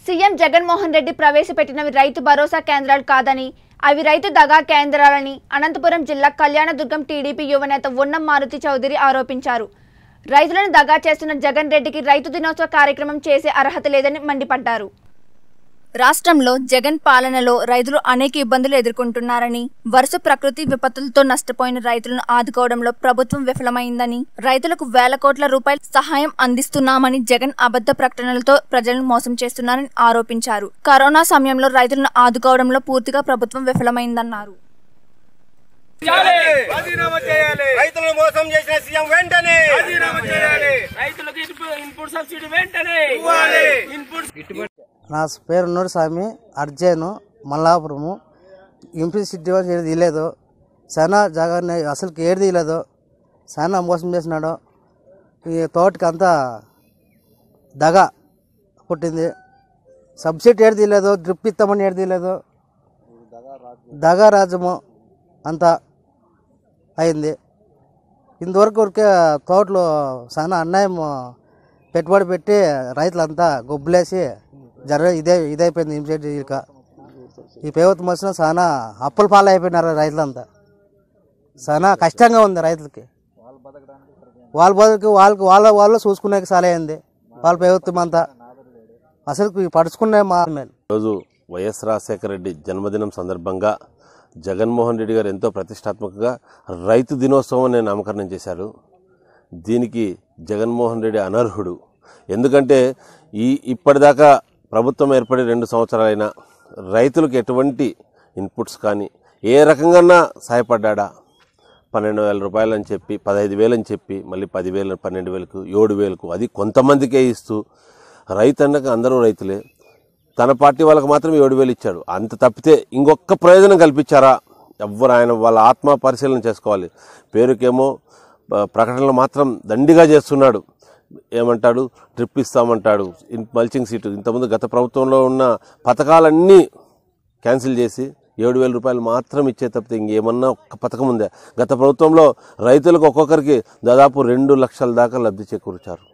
CM Jaganmohan Reddy ప్రవేశపెట్టినవి రైతు భరోసా కేంద్రాలు కాదని అవి రైతు దగా కేంద్రాలని అనంతపురం జిల్లా కళ్యాణదుర్గం టీడీపీ యువనేత ఉన్నం మారుతి చౌదరి ఆరోపించారు రైతులను దగా చేస్తున్న జగన్ రెడ్డికి రైతు దినోత్సవ కార్యక్రమం చేసే అర్హత లేదని మండిపడ్డారు రాష్ట్రంలో జగన్ పాలనలో రైతులు అనేక ఇబ్బందులు ఎదుర్కొంటున్నారని వరుస ప్రకృతి విపత్తులతో నష్టపోయిన రైతులను ఆదుకోవడంలో ప్రభుత్వం విఫలమైందని రైతులకు వేల కోట్ల రూపాయల సహాయం అందిస్తున్నామని జగన్ అబద్ధ ప్రకటనలతో ప్రజలను మోసం చేస్తున్నారని ఆరోపించారు కరోనా సమయంలో రైతులను ఆదుకోవడంలో పూర్తిగా ప్రభుత్వం విఫలమైందన్నారు చేయాలి రాజీనామా చేయాలి రైతులను మోసం చేసిన సీఎం వెంటనే రాజీనామా చేయాలి రైతులకు ఇన్పు- ఇన్పుట్ సబ్సిడీ వెంటనే ఇవ్వాలి. ఇన్పుట్ నా పేరు ఉన్నూరు స్వామి అర్జేను మల్లాపురము ఇంప్రెస్ సిటీ వాళ్ళు ఏది తీయలేదు చాలా జగన్ అసలుకి ఏది తీయలేదు చాలా మోసం చేసినాడు ఈ తోటకి అంతా దగ పుట్టింది సబ్సిడీ ఏడు తీయలేదు డ్రిప్ ఇస్తామని ఏడు తీయలేదు దగా రాజ్యము అంతా అయింది ఇంతవరకు ఊరికే తోటలో చాలా అన్యాయం పెట్టుబడి పెట్టి రైతులంతా గొబ్బులేసి జర ఇదే ఇదైపోయింది హింసెట్ ఇక ఈ ప్రభుత్వం వచ్చిన చాలా అప్పుల పాలు అయిపోయినారు రైతులంతా చాలా కష్టంగా ఉంది రైతులకి వాళ్ళ బతుకు వాళ్ళకి వాళ్ళ వాళ్ళు చూసుకునే చాలా అయింది వాళ్ళ ప్రభుత్వం అంతా అసలు పడుచుకునే మా మేలు ఈరోజు వైఎస్ రాజశేఖర రెడ్డి జన్మదినం సందర్భంగా జగన్మోహన్ రెడ్డి గారు ఎంతో ప్రతిష్టాత్మకంగా రైతు దినోత్సవం అనే నామకరణం చేశారు దీనికి జగన్మోహన్ రెడ్డి అనర్హుడు ఎందుకంటే ఈ ఇప్పటిదాకా ప్రభుత్వం ఏర్పడి రెండు సంవత్సరాలైనా రైతులకు ఎటువంటి ఇన్పుట్స్ కానీ ఏ రకంగా సహాయపడ్డా పన్నెండు వేల రూపాయలు అని చెప్పి పదహైదు వేలు అని చెప్పి మళ్ళీ పదివేలు పన్నెండు వేలకు ఏడు వేలకు అది కొంతమందికే ఇస్తూ రైతు అన్నాక అందరూ రైతులే తన పార్టీ వాళ్ళకి మాత్రం ఏడు వేలు ఇచ్చాడు అంత తప్పితే ఇంకొక ప్రయోజనం కల్పించారా ఎవ్వరు ఆయన వాళ్ళ ఆత్మ పరిశీలన చేసుకోవాలి పేరుకేమో ఆ, ప్రకటనలు మాత్రం దండిగా చేస్తున్నాడు ఏమంటాడు ట్రిప్ ఇస్తామంటాడు ఇన్ మల్చింగ్ సీటు ఇంతకుముందు గత ప్రభుత్వంలో ఉన్న పథకాలన్నీ క్యాన్సిల్ చేసి ఏడు వేల రూపాయలు మాత్రం ఇచ్చే తప్పితే ఇంకేమన్నా ఒక్క పథకం ఉందా గత ప్రభుత్వంలో రైతులకు ఒక్కొక్కరికి దాదాపు రెండు లక్షల దాకా లబ్ధి చేకూర్చారు